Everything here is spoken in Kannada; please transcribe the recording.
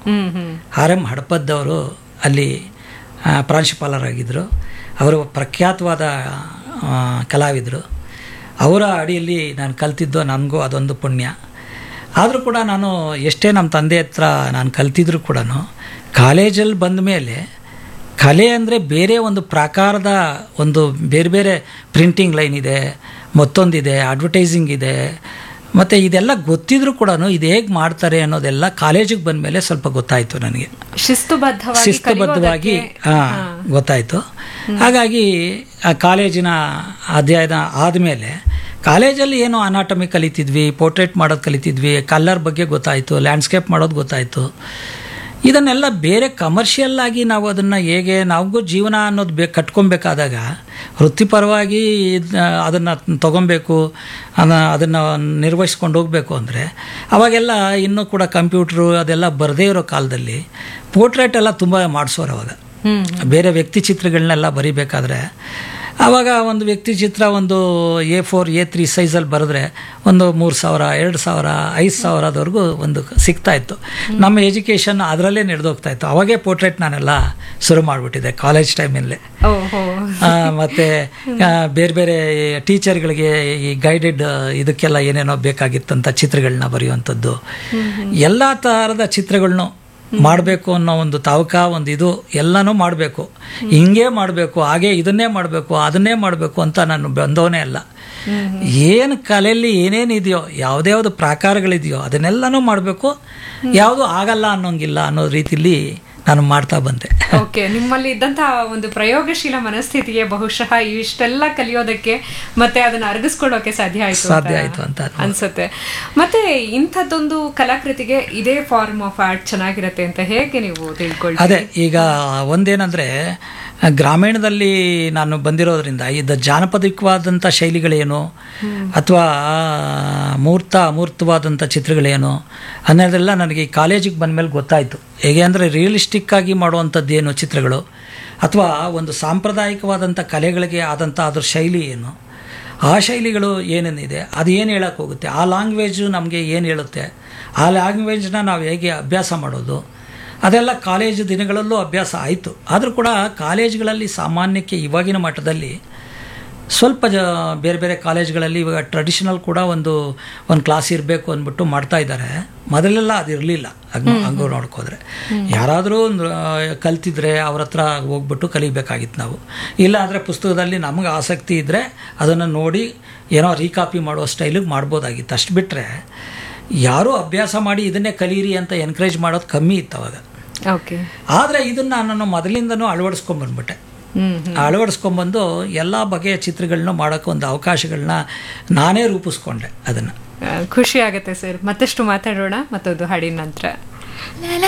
ಹ್ಮ್ ಹ್ಮ್ ಆರ್ ಎಂ ಹಡಪದ್ದವರು ಅಲ್ಲಿ ಆ, ಪ್ರಾಂಶುಪಾಲರಾಗಿದ್ದರು ಅವರು ಪ್ರಖ್ಯಾತವಾದ ಆ, ಕಲಾವಿದರು ಅವರ ಅಡಿಯಲ್ಲಿ ನಾನು ಕಲ್ತಿದ್ದು ನನಗೂ ಅದೊಂದು ಪುಣ್ಯ ಆದರೂ ಕೂಡ ನಾನು ಎಷ್ಟೇ ನಮ್ಮ ತಂದೆ ಹತ್ರ ನಾನು ಕಲ್ತಿದ್ರು ಕೂಡ ಕಾಲೇಜಲ್ಲಿ ಬಂದ ಮೇಲೆ ಕಲೆ ಅಂದರೆ ಬೇರೆ ಒಂದು ಪ್ರಾಕಾರದ ಒಂದು ಬೇರೆ ಬೇರೆ ಪ್ರಿಂಟಿಂಗ್ ಲೈನ್ ಇದೆ ಮತ್ತೊಂದಿದೆ ಅಡ್ವರ್ಟೈಸಿಂಗ್ ಇದೆ ಮತ್ತು ಇದೆಲ್ಲ ಗೊತ್ತಿದ್ರೂ ಕೂಡ ಇದು ಹೇಗೆ ಮಾಡ್ತಾರೆ ಅನ್ನೋದೆಲ್ಲ ಕಾಲೇಜಿಗೆ ಬಂದ ಮೇಲೆ ಸ್ವಲ್ಪ ಗೊತ್ತಾಯಿತು ನನಗೆ ಶಿಸ್ತುಬದ್ಧವಾಗಿ ಶಿಸ್ತುಬದ್ಧವಾಗಿ ಆ, ಗೊತ್ತಾಯಿತು ಹಾಗಾಗಿ ಆ ಕಾಲೇಜಿನ ಅಧ್ಯಯನ ಆದಮೇಲೆ ಕಾಲೇಜಲ್ಲಿ ಏನೋ ಅನಾಟಮಿ ಕಲಿತಿದ್ವಿ ಪೋರ್ಟ್ರೇಟ್ ಮಾಡೋದು ಕಲಿತಿದ್ವಿ ಕಲ್ಲರ್ ಬಗ್ಗೆ ಗೊತ್ತಾಯಿತು ಲ್ಯಾಂಡ್ಸ್ಕೇಪ್ ಮಾಡೋದು ಗೊತ್ತಾಯಿತು ಇದನ್ನೆಲ್ಲ ಬೇರೆ ಕಮರ್ಷಿಯಲ್ ಆಗಿ ನಾವು ಅದನ್ನು ಹೇಗೆ ನಮಗೂ ಜೀವನ ಅನ್ನೋದು ಬೇ ಕಟ್ಕೊಬೇಕಾದಾಗ ವೃತ್ತಿಪರವಾಗಿ ಅದನ್ನು ತೊಗೊಬೇಕು ಅದನ್ನು ನಿರ್ವಹಿಸ್ಕೊಂಡು ಹೋಗಬೇಕು ಅಂದರೆ ಅವಾಗೆಲ್ಲ ಇನ್ನೂ ಕೂಡ ಕಂಪ್ಯೂಟ್ರು ಅದೆಲ್ಲ ಬರದೇ ಇರೋ ಕಾಲದಲ್ಲಿ ಪೋರ್ಟ್ರೇಟ್ ಎಲ್ಲ ತುಂಬ ಮಾಡಿಸೋರು ಅವಾಗ ಹ್ಮ್ ಬೇರೆ ವ್ಯಕ್ತಿ ಚಿತ್ರಗಳನ್ನೆಲ್ಲ ಬರಿಬೇಕಾದ್ರೆ ಆವಾಗ ಒಂದು ವ್ಯಕ್ತಿ ಚಿತ್ರ ಒಂದು ಎ ಫೋರ್ ಎ ತ್ರೀ ಸೈಜಲ್ಲಿ ಬರೆದ್ರೆ ಒಂದು ಮೂರು ಸಾವಿರ ಎರಡು ಸಾವಿರ ಐದು ಸಾವಿರದವರೆಗೂ ಒಂದು ಸಿಗ್ತಾ ಇತ್ತು ನಮ್ಮ ಎಜುಕೇಷನ್ ಅದರಲ್ಲೇ ನಡೆದೋಗ್ತಾ ಇತ್ತು ಅವಾಗೇ ಪೋರ್ಟ್ರೇಟ್ ನಾನೆಲ್ಲ ಶುರು ಮಾಡಿಬಿಟ್ಟಿದ್ದೆ ಕಾಲೇಜ್ ಟೈಮಲ್ಲೇ ಓಹೋ ಮತ್ತು ಬೇರೆ ಬೇರೆ ಟೀಚರ್ಗಳಿಗೆ ಈ ಗೈಡೆಡ್ ಇದಕ್ಕೆಲ್ಲ ಏನೇನೋ ಬೇಕಾಗಿತ್ತಂಥ ಚಿತ್ರಗಳನ್ನ ಬರೆಯುವಂಥದ್ದು ಎಲ್ಲ ಥರದ ಚಿತ್ರಗಳನ್ನೂ ಮಾಡಬೇಕು ಅನ್ನೋ ಒಂದು ತಾವಕ ಒಂದು ಇದು ಎಲ್ಲನೂ ಮಾಡಬೇಕು ಹಿಂಗೆ ಮಾಡಬೇಕು ಹಾಗೆ ಇದನ್ನೇ ಮಾಡಬೇಕು ಅದನ್ನೇ ಮಾಡಬೇಕು ಅಂತ ನಾನು ಬಂದವನೇ ಅಲ್ಲ ಏನು ಕಲೆಯಲ್ಲಿ ಏನೇನಿದೆಯೋ ಯಾವುದ್ಯಾವುದು ಪ್ರಾಕಾರಗಳಿದೆಯೋ ಅದನ್ನೆಲ್ಲನೂ ಮಾಡಬೇಕು ಯಾವುದು ಆಗಲ್ಲ ಅನ್ನೋಂಗಿಲ್ಲ ಅನ್ನೋ ರೀತಿಲಿ ನಾನು ಮಾಡ್ತಾ ಬಂದೆ ಓಕೆ ನಿಮ್ಮಲ್ಲಿ ಇದ್ದಂತಹ ಒಂದು ಪ್ರಯೋಗಶೀಲ ಮನಸ್ಥಿತಿಗೆ ಬಹುಶಃ ಇಷ್ಟೆಲ್ಲ ಕಲಿಯೋದಕ್ಕೆ ಮತ್ತೆ ಅದನ್ನ ಅರಗಿಸ್ಕೊಳ್ಳೋಕೆ ಸಾಧ್ಯ ಆಯ್ತು ಸಾಧ್ಯ ಆಯ್ತು ಅಂತ ಅನ್ಸುತ್ತೆ ಮತ್ತೆ ಇಂಥದ್ದೊಂದು ಕಲಾಕೃತಿಗೆ ಇದೇ ಫಾರ್ಮ್ ಆಫ್ ಆರ್ಟ್ ಚೆನ್ನಾಗಿರತ್ತೆ ಅಂತ ಹೇಗೆ ನೀವು ತಿಳ್ಕೊಳ್ತೀರಿ ಅದೇ ಈಗ ಒಂದೇನಂದ್ರೆ ಗ್ರಾಮೀಣದಲ್ಲಿ ನಾನು ಬಂದಿರೋದ್ರಿಂದ ಇದು ಜಾನಪದಿಕವಾದಂಥ ಶೈಲಿಗಳೇನು ಅಥವಾ ಮೂರ್ತ ಅಮೂರ್ತವಾದಂಥ ಚಿತ್ರಗಳೇನು ಅನ್ನೋದೆಲ್ಲ ನನಗೆ ಈ ಕಾಲೇಜಿಗೆ ಬಂದಮೇಲೆ ಗೊತ್ತಾಯಿತು ಹೇಗೆ ಅಂದರೆ ರಿಯಲಿಸ್ಟಿಕ್ ಆಗಿ ಮಾಡುವಂಥದ್ದು ಏನು ಚಿತ್ರಗಳು ಅಥವಾ ಒಂದು ಸಾಂಪ್ರದಾಯಿಕವಾದಂಥ ಕಲೆಗಳಿಗೆ ಆದಂಥ ಅದ್ರ ಶೈಲಿ ಏನು ಆ ಶೈಲಿಗಳು ಏನೇನಿದೆ ಅದು ಏನು ಹೇಳಕ್ಕೆ ಹೋಗುತ್ತೆ ಆ ಲ್ಯಾಂಗ್ವೇಜು ನಮಗೆ ಏನು ಹೇಳುತ್ತೆ ಆ ಲ್ಯಾಂಗ್ವೇಜ್ನ ನಾವು ಹೇಗೆ ಅಭ್ಯಾಸ ಮಾಡೋದು ಅದೆಲ್ಲ ಕಾಲೇಜು ದಿನಗಳಲ್ಲೂ ಅಭ್ಯಾಸ ಆಯಿತು ಆದರೂ ಕೂಡ ಕಾಲೇಜ್ಗಳಲ್ಲಿ ಸಾಮಾನ್ಯಕ್ಕೆ ಇವಾಗಿನ ಮಟ್ಟದಲ್ಲಿ ಸ್ವಲ್ಪ ಜ ಬೇರೆ ಬೇರೆ ಕಾಲೇಜ್ಗಳಲ್ಲಿ ಇವಾಗ ಟ್ರೆಡಿಷನಲ್ ಕೂಡ ಒಂದು ಒಂದು ಕ್ಲಾಸ್ ಇರಬೇಕು ಅಂದ್ಬಿಟ್ಟು ಮಾಡ್ತಾ ಇದ್ದಾರೆ ಮೊದಲೆಲ್ಲ ಅದು ಇರಲಿಲ್ಲ ಹಂಗ ಹಂಗೂ ನೋಡ್ಕೋದ್ರೆ ಯಾರಾದರೂ ಕಲ್ತಿದ್ರೆ ಅವ್ರ ಹತ್ರ ಹೋಗ್ಬಿಟ್ಟು ಕಲಿಬೇಕಾಗಿತ್ತು ನಾವು ಇಲ್ಲ ಅಂದರೆ ಪುಸ್ತಕದಲ್ಲಿ ನಮಗೆ ಆಸಕ್ತಿ ಇದ್ದರೆ ಅದನ್ನು ನೋಡಿ ಏನೋ ರೀಕಾಪಿ ಮಾಡೋ ಸ್ಟೈಲಿಗೆ ಮಾಡ್ಬೋದಾಗಿತ್ತು ಅಷ್ಟು ಬಿಟ್ಟರೆ ಯಾರೂ ಅಭ್ಯಾಸ ಮಾಡಿ ಇದನ್ನೇ ಕಲೀರಿ ಅಂತ ಎನ್ಕರೇಜ್ ಮಾಡೋದು ಕಮ್ಮಿ ಇತ್ತು ಅವಾಗ ಓಕೆ ಆದರೆ ಇದನ್ನು ನಾನು ಮೊದಲಿಂದನೂ ಅಳವಡಿಸ್ಕೊಂಬಂದ್ಬಿಟ್ಟೆ ಹ್ಮ್ ಅಳವಡಿಸ್ಕೊಂಬಂದು ಎಲ್ಲ ಬಗೆಯ ಚಿತ್ರಗಳನ್ನ ಮಾಡೋಕ್ಕೆ ಒಂದು ಅವಕಾಶಗಳನ್ನ ನಾನೇ ರೂಪಿಸ್ಕೊಂಡೆ ಅದನ್ನು ಆ, ಖುಷಿ ಆಗತ್ತೆ ಸರ್ ಮತ್ತಷ್ಟು ಮಾತಾಡೋಣ ಮತ್ತೊಂದು ಹಾಡಿನ ನಂತರ